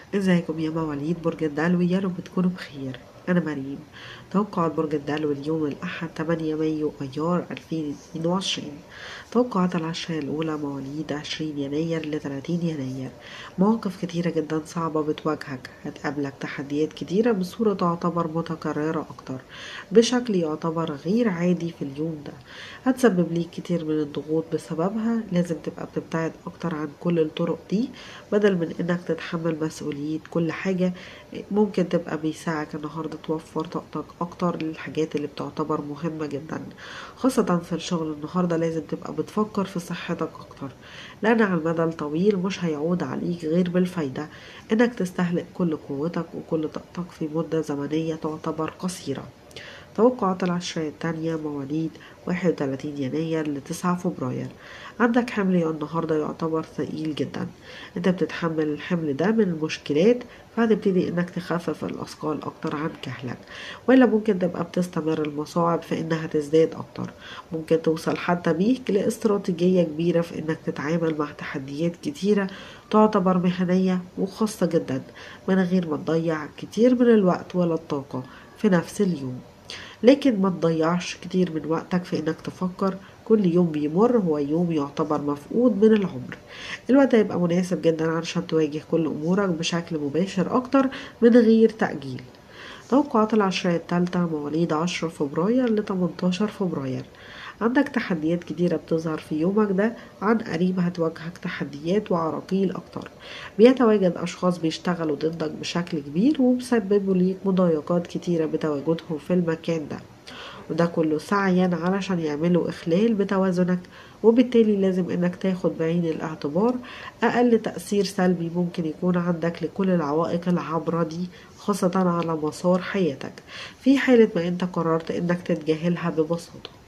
ازيكم يا مواليد برج الدلو يا رب تكونوا بخير أنا مريم توقعات برج الدلو اليوم الأحد 8 مايو أيار 2022 توقعات العشرة الأولى مواليد 20 يناير ل 30 يناير مواقف كتيرة جدا صعبة بتواجهك هتقابلك تحديات كتيرة بصورة تعتبر متكررة أكتر بشكل يعتبر غير عادي في اليوم ده هتسبب ليك كتير من الضغوط بسببها لازم تبقى بتبتعد أكتر عن كل الطرق دي بدل من إنك تتحمل مسؤولية كل حاجة ممكن تبقى بيساعدك النهاردة توفر طاقتك أكتر للحاجات اللي بتعتبر مهمة جدا خاصة في الشغل النهاردة لازم تبقى بتفكر في صحتك أكتر لأن على المدى الطويل مش هيعود عليك غير بالفايدة إنك تستهلك كل قوتك وكل طاقتك في مدة زمنية تعتبر قصيرة توقعات العشرة التانية مواليد 31 يناير ل 9 فبراير عندك حمل النهاردة يعتبر ثقيل جدا انت بتتحمل الحمل ده من المشكلات فهتبتدي انك تخفف الاثقال اكتر عن كهلك ولا ممكن تبقى بتستمر المصاعب في انها تزداد اكتر ممكن توصل حتى بيك لاستراتيجية كبيرة في انك تتعامل مع تحديات كتيرة تعتبر مهنية وخاصة جدا من غير ما تضيع كتير من الوقت ولا الطاقة في نفس اليوم لكن ما تضيعش كتير من وقتك في انك تفكر كل يوم بيمر هو يوم يعتبر مفقود من العمر الوقت هيبقى مناسب جدا علشان تواجه كل امورك بشكل مباشر اكتر من غير تأجيل توقعات العشرية التالتة مواليد عشرة فبراير ل 18 فبراير عندك تحديات كتيرة بتظهر في يومك ده عن قريب هتواجهك تحديات وعراقيل أكتر بيتواجد أشخاص بيشتغلوا ضدك بشكل كبير وبيسببوا ليك مضايقات كتيرة بتواجدهم في المكان ده وده كله سعيا علشان يعملوا إخلال بتوازنك وبالتالي لازم انك تاخد بعين الاعتبار اقل تأثير سلبي ممكن يكون عندك لكل العوائق العبرة دي خاصة على مسار حياتك في حالة ما انت قررت انك تتجاهلها ببساطة